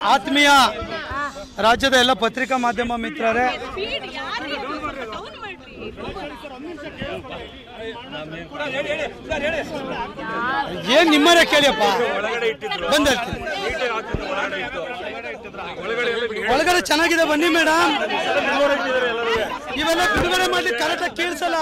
ಆತ್ಮೀಯ ರಾಜ್ಯದ ಎಲ್ಲ ಪತ್ರಿಕಾ ಮಾಧ್ಯಮ ಮಿತ್ರರೇ ಸ್ಪೀಡ್ ಯಾರಿಗೆ ಡೌನ್ ಮಾಡ್ರಿ ಏನ್ ನಿಮ್ಮರೇ ಕೇಳಿಯಪ್ಪ ಬಂದ ಒಳಗಡೆ ಚೆನ್ನಾಗಿದೆ ಬನ್ನಿ ಮೇಡಮ್ ಇವೆಲ್ಲ ಬಿಡುಗಡೆ ಮಾಡ್ಲಿಕ್ಕೆ ಕರೆಕ್ಟಾಗಿ ಕೇಳಿಸಲ್ಲ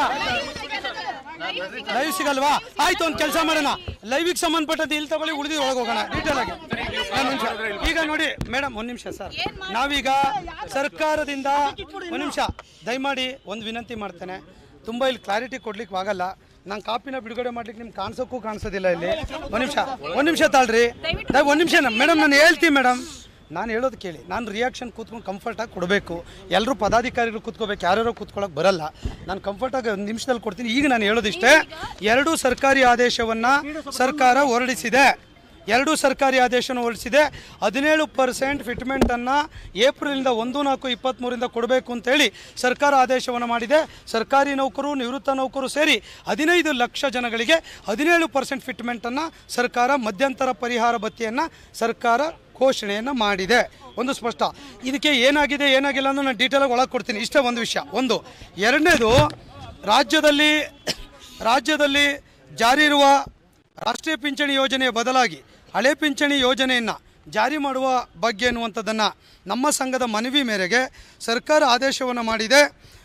ಲೈವ್ ಸಿಗಲ್ವಾ ಆಯ್ತು ಒಂದು ಕೆಲಸ ಮಾಡೋಣ ಲೈವಿಗೆ ಸಂಬಂಧಪಟ್ಟದ್ದು ಇಲ್ಲಿ ತಗೊಳ್ಳಿ ಉಳಿದು ಒಳಗೆ ಹೋಗೋಣ ಡೀಟೇಲ್ ಆಗಿ ಒಂದ್ ನಿಮಿಷ ಈಗ ನೋಡಿ ಮೇಡಮ್ ಒಂದ್ ನಿಮಿಷ ಸರ್ ನಾವೀಗ ಸರ್ಕಾರದಿಂದ ಒಂದ್ ನಿಮಿಷ ದಯಮಾಡಿ ಒಂದು ವಿನಂತಿ ಮಾಡ್ತೇನೆ ತುಂಬಾ ಇಲ್ಲಿ ಕ್ಲಾರಿಟಿ ಕೊಡ್ಲಿಕ್ಕೆ ಆಗಲ್ಲ ನಾನು ಕಾಪಿನ ಬಿಡುಗಡೆ ಮಾಡ್ಲಿಕ್ಕೆ ನಿಮ್ಗೆ ಕಾಣಿಸೋಕ್ಕೂ ಕಾಣಿಸೋದಿಲ್ಲ ಇಲ್ಲಿ ಒಂದ್ ನಿಮಿಷ ಒಂದ್ ನಿಮಿಷ ತಾಳ್ರಿ ದಯ- ಒಂದ್ ನಿಮಿಷ ಮೇಡಮ್ ನಾನು ಹೇಳ್ತೀನಿ ಮೇಡಮ್ ನಾನು ಹೇಳೋದು ಕೇಳಿ ನಾನು ರಿಯಾಕ್ಷನ್ ಕೂತ್ಕೊಂಡು ಕಂಫರ್ಟಾಗಿ ಕೊಡಬೇಕು ಎಲ್ಲರೂ ಪದಾಧಿಕಾರಿಗಳು ಕೂತ್ಕೋಬೇಕು ಯಾರ್ಯಾರೋ ಕೂತ್ಕೊಳ್ಳೋಕೆ ಬರಲ್ಲ ನಾನು ಕಂಫರ್ಟಾಗಿ ಒಂದು ನಿಮಿಷದಲ್ಲಿ ಕೊಡ್ತೀನಿ ಈಗ ನಾನು ಹೇಳೋದಿಷ್ಟೇ ಎರಡೂ ಸರ್ಕಾರಿ ಆದೇಶವನ್ನು ಸರ್ಕಾರ ಹೊರಡಿಸಿದೆ ಎರಡೂ ಸರ್ಕಾರಿ ಆದೇಶವನ್ನು ಹೊರಡಿಸಿದೆ ಹದಿನೇಳು ಪರ್ಸೆಂಟ್ ಫಿಟ್ಮೆಂಟನ್ನು ಏಪ್ರಿಲಿಂದ ಒಂದು ನಾಲ್ಕು ಇಪ್ಪತ್ತ್ಮೂರಿಂದ ಕೊಡಬೇಕು ಅಂತೇಳಿ ಸರ್ಕಾರ ಆದೇಶವನ್ನು ಮಾಡಿದೆ ಸರ್ಕಾರಿ ನೌಕರು ನಿವೃತ್ತ ನೌಕರು ಸೇರಿ ಹದಿನೈದು ಲಕ್ಷ ಜನಗಳಿಗೆ ಹದಿನೇಳು ಪರ್ಸೆಂಟ್ ಫಿಟ್ಮೆಂಟನ್ನು ಸರ್ಕಾರ ಮಧ್ಯಂತರ ಪರಿಹಾರ ಭತ್ಯೆಯನ್ನು ಸರ್ಕಾರ ಘೋಷಣೆಯನ್ನು ಮಾಡಿದೆ ಒಂದು ಸ್ಪಷ್ಟ ಇದಕ್ಕೆ ಏನಾಗಿದೆ ಏನಾಗಿಲ್ಲ ಅನ್ನೋ ನಾನು ಡೀಟೇಲಾಗಿ ಒಳಗೆ ಕೊಡ್ತೀನಿ ಇಷ್ಟೇ ಒಂದು ವಿಷಯ ಒಂದು ಎರಡನೇದು ರಾಜ್ಯದಲ್ಲಿ ರಾಜ್ಯದಲ್ಲಿ ಜಾರಿ ಇರುವ ರಾಷ್ಟ್ರೀಯ ಪಿಂಚಣಿ ಯೋಜನೆಯ ಬದಲಾಗಿ ಹಳೆ ಪಿಂಚಣಿ ಯೋಜನೆಯನ್ನು ಜಾರಿ ಮಾಡುವ ಬಗ್ಗೆ ಎನ್ನುವಂಥದ್ದನ್ನು ನಮ್ಮ ಸಂಘದ ಮನವಿ ಮೇರೆಗೆ ಸರ್ಕಾರ ಆದೇಶವನ್ನು ಮಾಡಿದೆ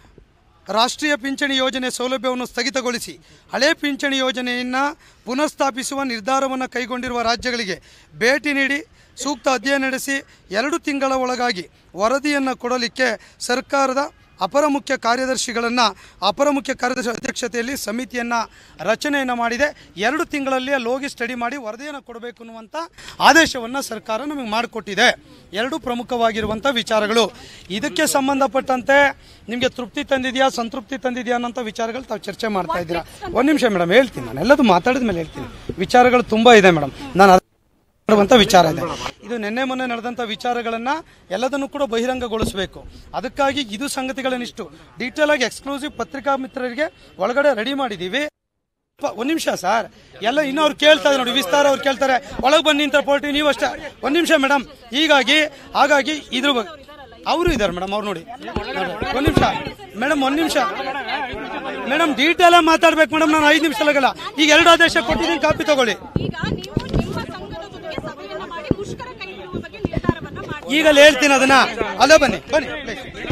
ರಾಷ್ಟ್ರೀಯ ಪಿಂಚಣಿ ಯೋಜನೆ ಸೌಲಭ್ಯವನ್ನು ಸ್ಥಗಿತಗೊಳಿಸಿ ಹಳೆ ಪಿಂಚಣಿ ಯೋಜನೆಯನ್ನು ಪುನಃಸ್ಥಾಪಿಸುವ ನಿರ್ಧಾರವನ್ನು ಕೈಗೊಂಡಿರುವ ರಾಜ್ಯಗಳಿಗೆ ಭೇಟಿ ನೀಡಿ ಸೂಕ್ತ ಅಧ್ಯಯನ ನಡೆಸಿ ಎರಡು ತಿಂಗಳ ಒಳಗಾಗಿ ವರದಿಯನ್ನು ಕೊಡಲಿಕ್ಕೆ ಸರ್ಕಾರದ ಅಪರ ಮುಖ್ಯ ಕಾರ್ಯದರ್ಶಿಗಳನ್ನು ಅಪರ ಮುಖ್ಯ ಕಾರ್ಯದರ್ಶಿ ಅಧ್ಯಕ್ಷತೆಯಲ್ಲಿ ಸಮಿತಿಯನ್ನು ರಚನೆಯನ್ನು ಮಾಡಿದೆ ಎರಡು ತಿಂಗಳಲ್ಲಿ ಅಲ್ಲಿ ಹೋಗಿ ಸ್ಟಡಿ ಮಾಡಿ ವರದಿಯನ್ನು ಕೊಡಬೇಕು ಅನ್ನುವಂಥ ಆದೇಶವನ್ನು ಸರ್ಕಾರ ನಮಗೆ ಮಾಡಿಕೊಟ್ಟಿದೆ ಎರಡು ಪ್ರಮುಖವಾಗಿರುವಂಥ ವಿಚಾರಗಳು ಇದಕ್ಕೆ ಸಂಬಂಧಪಟ್ಟಂತೆ ನಿಮಗೆ ತೃಪ್ತಿ ತಂದಿದೆಯಾ ಸಂತೃಪ್ತಿ ತಂದಿದೆಯಾ ಅನ್ನೋಂಥ ವಿಚಾರಗಳು ತಾವು ಚರ್ಚೆ ಮಾಡ್ತಾ ಇದ್ದೀರಾ ಒಂದು ನಿಮಿಷ ಮೇಡಮ್ ಹೇಳ್ತೀನಿ ನಾನು ಎಲ್ಲದು ಮಾತಾಡಿದ ಮೇಲೆ ಹೇಳ್ತೀನಿ ವಿಚಾರಗಳು ತುಂಬ ಇದೆ ಮೇಡಮ್ ನಾನು ಅದ್- ಮಾಡುವಂತ ವಿಚಾರ ಇದೆ ಇದು ನಿನ್ನೆ ಮೊನ್ನೆ ನಡೆದಂತ ವಿಚಾರಗಳನ್ನ ಎಲ್ಲದನ್ನು ಕೂಡ ಬಹಿರಂಗಗೊಳಿಸಬೇಕು ಅದಕ್ಕಾಗಿ ಇದು ಸಂಗತಿಗಳನ್ನಿಷ್ಟು ಡೀಟೇಲ್ ಆಗಿ ಎಕ್ಸ್ಕ್ಲೂಸಿವ್ ಪತ್ರಿಕಾ ಮಿತ್ರರಿಗೆ ಒಳಗಡೆ ರೆಡಿ ಮಾಡಿದೀವಿ ಪ- ಒಂದ್ ನಿಮಿಷ ಸರ್ ಎಲ್ಲ ಇನ್ನೂ ಅವ್ರು ಕೇಳ್ತಾ ಇದ್ದಾರೆ ನೋಡಿ ವಿಸ್ತಾರ ಅವ್ರು ಕೇಳ್ತಾರೆ ಒಳಗೆ ಬನ್ನಿ ಅಂತ ಪೋರ್ಟಿ ನೀವು ಅಷ್ಟೇ ಒಂದ್ ನಿಮಿಷ ಮೇಡಮ್ ಹೀಗಾಗಿ ಹಾಗಾಗಿ ಇದ್ರ ಬಗ್ಗೆ ಅವರು ಇದ್ದಾರೆ ಮೇಡಮ್ ಅವ್ರು ನೋಡಿ ನೋಡಿ, ಒಂದ್ ನಿಮಿಷ ಮೇಡಮ್ ಒಂದ್ ನಿಮಿಷ ಮೇಡಮ್ ಡೀಟೇಲ್ ಆಗಿ ಮಾತಾಡ್ಬೇಕು ಮೇಡಮ್ ನಾನು ಐದು ನಿಮಿಷ ಆಗಲ್ಲ ಈಗ ಎರಡು ಆದೇಶ ಕೊಟ್ಟಿದ್ದೀನಿ ಕಾಪಿ ತಗೊಳ್ಳಿ ಈಗ ನೀವು ನಿಮ್ಮ ಸಂಘದ ಜೊತೆಗೆ ಸಭೆಯನ್ನ ಮಾಡಿ ಮುಷ್ಕರ ಕೈ ಬಿಡುವ ಬಗ್ಗೆ ನಿರ್ಧಾರವನ್ನ ಮಾಡಿ ಈಗಲೇ ಹೇಳ್ತೀನಿ ಅದನ್ನ ಅಲ್ಲೇ ಬನ್ನಿ ಬನ್ನಿ please.